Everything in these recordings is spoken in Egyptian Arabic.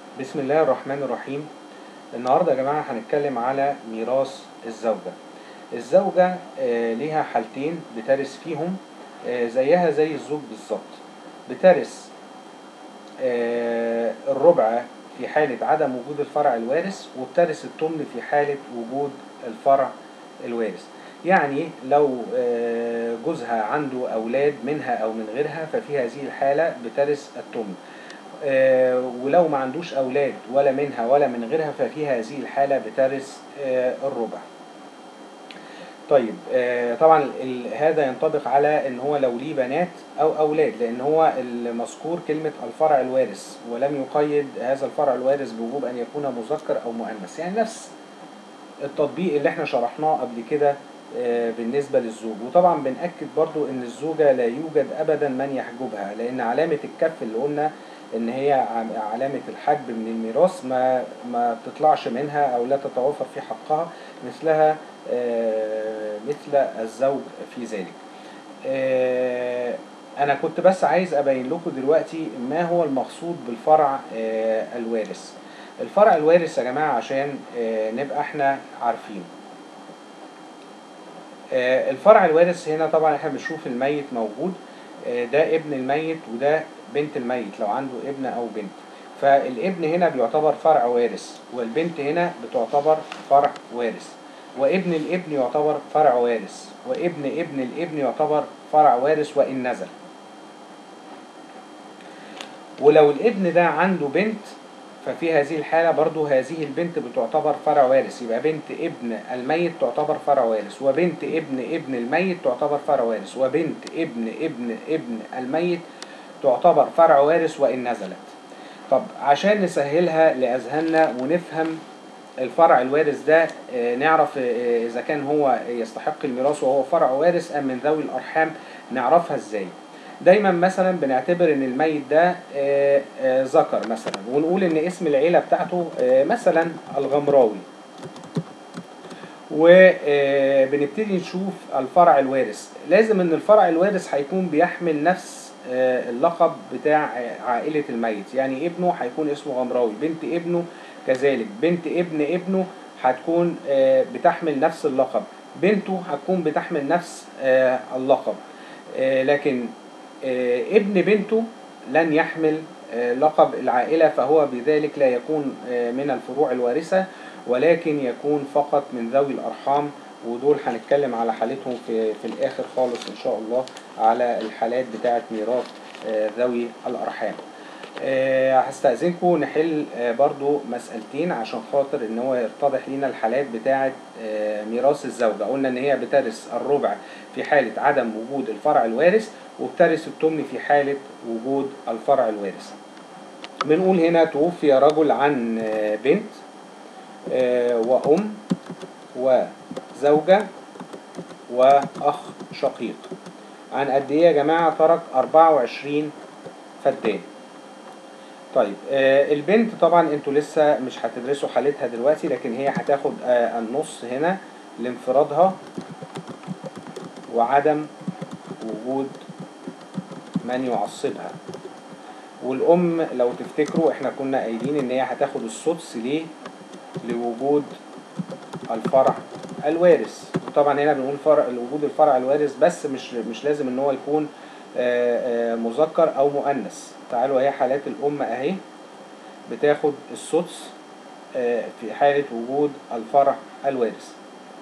بسم الله الرحمن الرحيم النهاردة يا جماعة هنتكلم على ميراث الزوجة الزوجة آه، ليها حالتين بترث فيهم آه، زيها زي الزوج بالظبط بترث آه، الربع في حالة عدم وجود الفرع الوارث وبترث التمن في حالة وجود الفرع الوارث يعني لو آه، جوزها عنده أولاد منها أو من غيرها ففي هذه الحالة بترث التمن آه، ولو ما عندوش أولاد ولا منها ولا من غيرها ففي هذه الحالة بترث آه، الربع طيب آه، طبعا ال- هذا ينطبق على ان هو لو ليه بنات او اولاد لان هو المذكور كلمة الفرع الوارث ولم يقيد هذا الفرع الوارث بوجوب ان يكون مذكر او مؤنث يعني نفس التطبيق اللي احنا شرحناه قبل كده آه، بالنسبة للزوج وطبعا بنأكد برضو ان الزوجة لا يوجد ابدا من يحجبها لان علامة الكف اللي قلنا ان هي عم- علامة الحجب من الميراث ما ما بتطلعش منها او لا تتوفر في حقها مثلها آه، مثل الزوج في ذلك آه، انا كنت بس عايز ابين لكم دلوقتي ما هو المقصود بالفرع آه، الوارث الفرع الوارث يا جماعة عشان آه، نبقى احنا عارفين آه، الفرع الوارث هنا طبعا احنا بنشوف الميت موجود آه، ده ابن الميت وده بنت الميت لو عنده ابن او بنت فالابن هنا بيعتبر فرع وارث والبنت هنا بتعتبر فرع وارث وابن الابن يعتبر فرع وارث وابن ابن الابن يعتبر فرع وارث وإن نزل ولو الابن ده عنده بنت ففي هذه الحالة برضو هذه البنت بتعتبر فرع وارث يبقى بنت ابن الميت تعتبر فرع وارث وبنت ابن ابن الميت تعتبر فرع وارث وبنت ابن ابن ابن الميت تعتبر فرع وارث وإن نزلت طب عشان نسهلها لأذهاننا ونفهم الفرع الوارث ده آه، نعرف آه، إذا كان هو يستحق الميراث وهو فرع وارث أم من ذوي الأرحام نعرفها إزاي دايما مثلا بنعتبر ان الميت ده آه، آه، ذكر مثلا ونقول ان اسم العيلة بتاعته آه، مثلا الغمراوي وبنبتدي نشوف الفرع الوارث لازم ان الفرع الوارث هيكون بيحمل نفس آه، اللقب بتاع آه، عائلة الميت يعني ابنه هيكون اسمه غمراوي بنت ابنه كذلك بنت ابن ابنه هتكون آه، بتحمل نفس اللقب بنته هتكون بتحمل نفس آه، اللقب آه، لكن آه، ابن بنته لن يحمل آه، لقب العائلة فهو بذلك لا يكون آه، من الفروع الوارثة ولكن يكون فقط من ذوي الأرحام ودول هنتكلم على حالتهم في, في الآخر خالص إن شاء الله على الحالات بتاعة ميراث آه، ذوي الأرحام آه، هستأذنكم نحل آه، برضو مسألتين عشان خاطر ان هو يتضح لنا الحالات بتاعة آه، ميراث الزوجة قلنا ان هي بترث الربع في حالة عدم وجود الفرع الوارث وبترث التمن في حالة وجود الفرع الوارث بنقول هنا توفي رجل عن آه، بنت آه، وأم وزوجة وأخ شقيق عن قد إيه يا جماعة ترك 24 فدان طيب آه البنت طبعا انتوا لسه مش هتدرسوا حالتها دلوقتي لكن هي هتاخد آه النص هنا لانفرادها وعدم وجود من يعصبها والأم لو تفتكروا احنا كنا قايلين ان هي هتاخد السدس ليه لوجود الفرع الوارث وطبعا هنا بنقول فرع وجود الفرع الوارث بس مش مش لازم ان هو يكون آه، آه، مذكر او مؤنث تعالوا اهي حالات الام اهي بتاخد السدس آه، في حالة وجود الفرع الوارث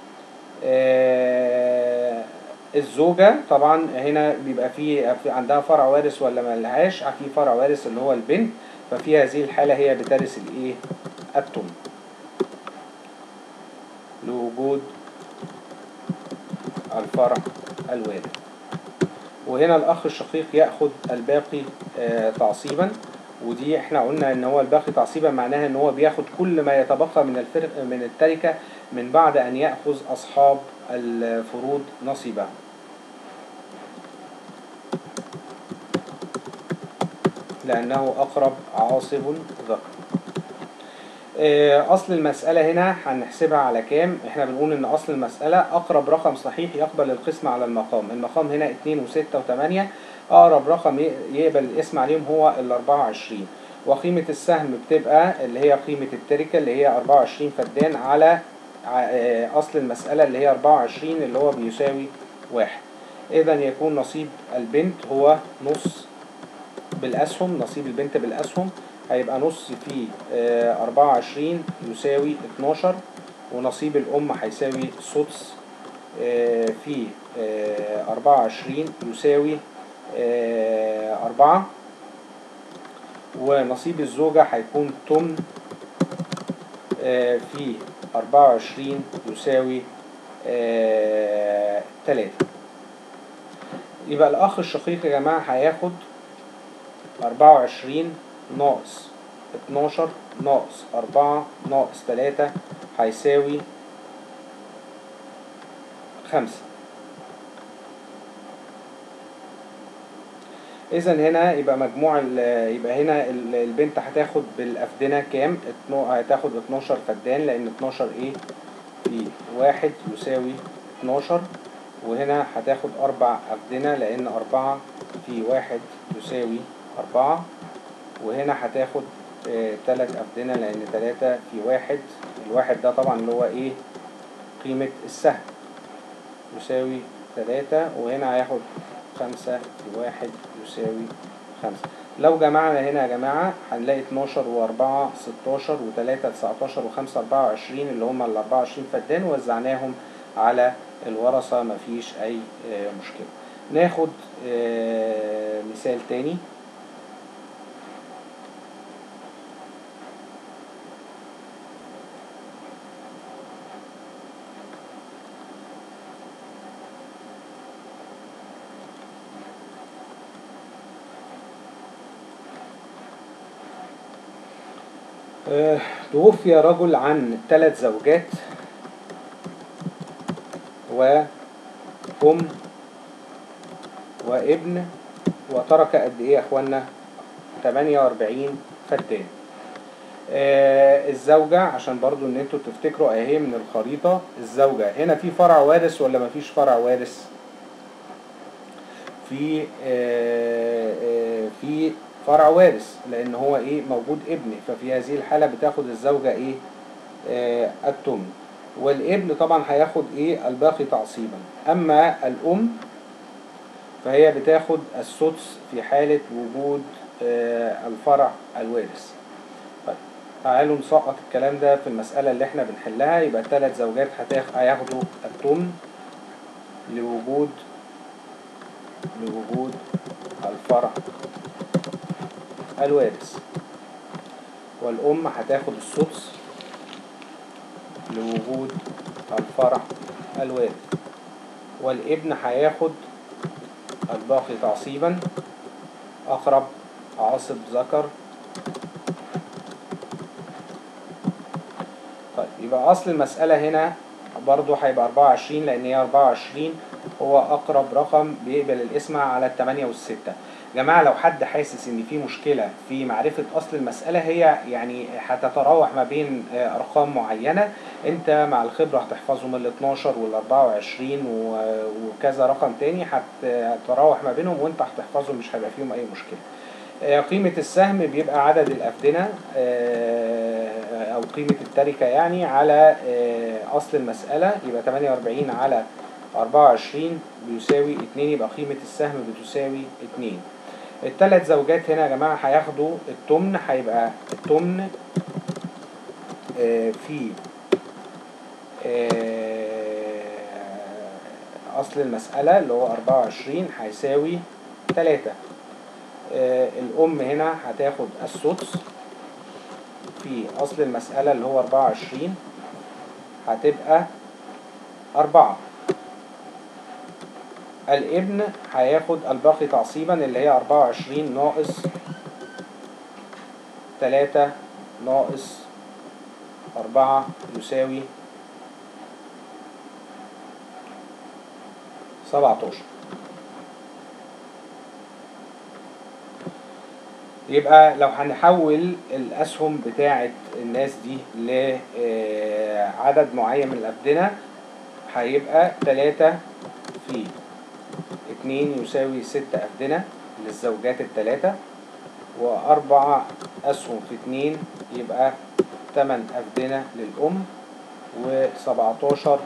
آه، الزوجة طبعا هنا بيبقى في في عندها فرع وارث ولا ما لهاش في فرع وارث اللي هو البنت ففي هذه الحالة هي بترث الايه التمن لوجود الفرع الوارث وهنا الأخ الشقيق يأخذ الباقي آه، تعصيبا ودي احنا قلنا ان هو الباقي تعصيبا معناها ان هو بياخد كل ما يتبقى من الفرق من التركة من بعد ان يأخذ اصحاب الفروض نصيبهم لأنه أقرب عاصب ذكر آه، أصل المسألة هنا هنحسبها على كام؟ احنا بنقول إن أصل المسألة أقرب رقم صحيح يقبل القسمة على المقام، المقام هنا اتنين وستة وتمانية أقرب رقم ي- يقبل الاسم عليهم هو ال 24 وقيمة السهم بتبقى اللي هي قيمة التركة اللي هي 24 فدان على ع- آه، أصل المسألة اللي هي 24 اللي هو بيساوي واحد إذا يكون نصيب البنت هو نص بالأسهم نصيب البنت بالأسهم هيبقى نص في آه، 24 يساوي 12 ونصيب الأم هيساوي سدس آه، في آه، 24 يساوي آه، أربعة ونصيب الزوجة هيكون تمن آه، في أربعة وعشرين يساوي آه، تلاتة يبقى الأخ الشقيق يا جماعة هياخد أربعة وعشرين ناقص اتناشر ناقص أربعة ناقص تلاتة هيساوي خمسة إذا هنا يبقى مجموع ال- يبقى هنا ال- البنت هتاخد بالأفدنة كام؟ اتنو- هتاخد 12 فدان لأن 12 إيه؟ في واحد يساوي 12 وهنا هتاخد أربع أفدنة لأن أربعة في واحد يساوي أربعة وهنا هتاخد آه، تلات أفدنة لأن تلاتة في واحد الواحد ده طبعا اللي هو إيه؟ قيمة السهم يساوي تلاتة وهنا هياخد خمسة في واحد يساوي خمسة لو جمعنا هنا يا جماعة هنلاقي اتناشر وأربعة ستاشر وتلاتة تسعتاشر وخمسة أربعة وعشرين اللي هما الأربعة وعشرين فدان ووزعناهم على الورثة مفيش أي آه، مشكلة ناخد آه، مثال تاني آه، توفي رجل عن ثلاث زوجات وأم وابن وترك قد إيه يا إخوانا؟ 48 فدان. آه، الزوجة عشان برضو إن أنتوا تفتكروا أهي من الخريطة الزوجة هنا في فرع وارث ولا مفيش فرع وارث؟ في آه، آه، في فرع وارث لان هو ايه موجود ابن ففي هذه الحاله بتاخد الزوجه ايه آه التمن والابن طبعا هياخد ايه الباقي تعصيبا اما الام فهي بتاخد السدس في حاله وجود آه الفرع الوارث طيب تعالوا نسقط الكلام ده في المساله اللي احنا بنحلها يبقى الثلاث زوجات هتاخ- هياخدوا التمن لوجود لوجود الفرع الوارث والأم هتاخد السدس لوجود الفرع الوارث والابن هياخد الباقي تعصيبا أقرب عاصب ذكر طيب يبقى أصل المسألة هنا برضو هيبقى 24 لأن هي 24 هو أقرب رقم بيقبل الاسم على التمانية والستة جماعة لو حد حاسس إن في مشكلة في معرفة أصل المسألة هي يعني هتتراوح ما بين آه، أرقام معينة أنت مع الخبرة هتحفظهم ال 12 وال 24 و- وكذا رقم تاني هت- هتتراوح ما بينهم وأنت هتحفظهم مش هيبقى فيهم أي مشكلة. آه، قيمة السهم بيبقى عدد الأفدنة آه، أو قيمة التركة يعني على آه، أصل المسألة يبقى 48 على 24 بيساوي 2 يبقى قيمة السهم بتساوي 2 الثلاث زوجات هنا يا جماعة هياخدوا التمن هيبقى التمن آه، في آه، أصل المسألة اللي هو 24 هيساوي 3 آه، الأم هنا هتاخد السدس في أصل المسألة اللي هو 24 هتبقى أربعة الابن هياخد الباقي تعصيبا اللي هي 24 ناقص 3 ناقص 4 يساوي 17 يبقى لو هنحول الأسهم بتاعة الناس دي لعدد معين من الأبدنة هيبقى تلاتة في اتنين يساوي ستة أفدنة للزوجات الثلاثة وأربع أسهم في اتنين يبقى تمن أفدنة للأم وسبعتاشر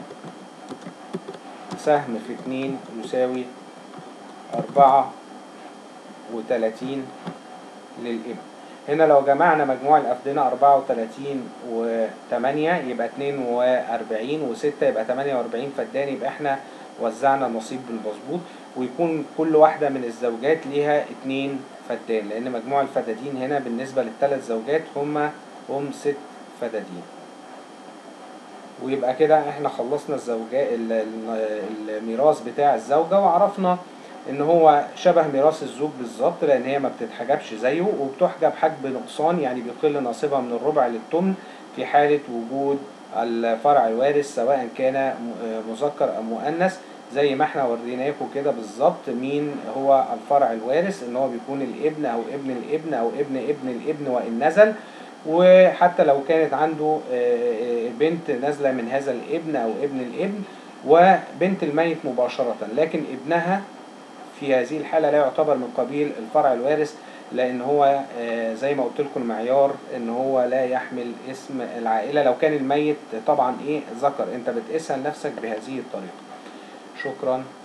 سهم في اتنين يساوي أربعة وتلاتين للابن هنا لو جمعنا مجموع الأفدنة أربعة وتلاتين وتمانية يبقى اتنين وأربعين وستة يبقى تمانية وأربعين فدان يبقى احنا وزعنا النصيب بالمظبوط ويكون كل واحدة من الزوجات ليها اتنين فدان لأن مجموع الفدادين هنا بالنسبة للثلاث زوجات هما هم ست فدادين ويبقى كده احنا خلصنا الزوجات الميراث بتاع الزوجة وعرفنا ان هو شبه ميراث الزوج بالظبط لان هي ما بتتحجبش زيه وبتحجب حجب نقصان يعني بيقل نصيبها من الربع للثمن في حالة وجود الفرع الوارث سواء كان مذكر او مؤنث زي ما احنا وريناكم كده بالظبط مين هو الفرع الوارث ان هو بيكون الابن او ابن الابن او ابن ابن الابن وان نزل وحتى لو كانت عنده بنت نازله من هذا الابن او ابن الابن وبنت الميت مباشره لكن ابنها في هذه الحاله لا يعتبر من قبيل الفرع الوارث لان هو زي ما قلت لكم المعيار ان هو لا يحمل اسم العائله لو كان الميت طبعا ايه ذكر انت بتقيسها لنفسك بهذه الطريقه شكرا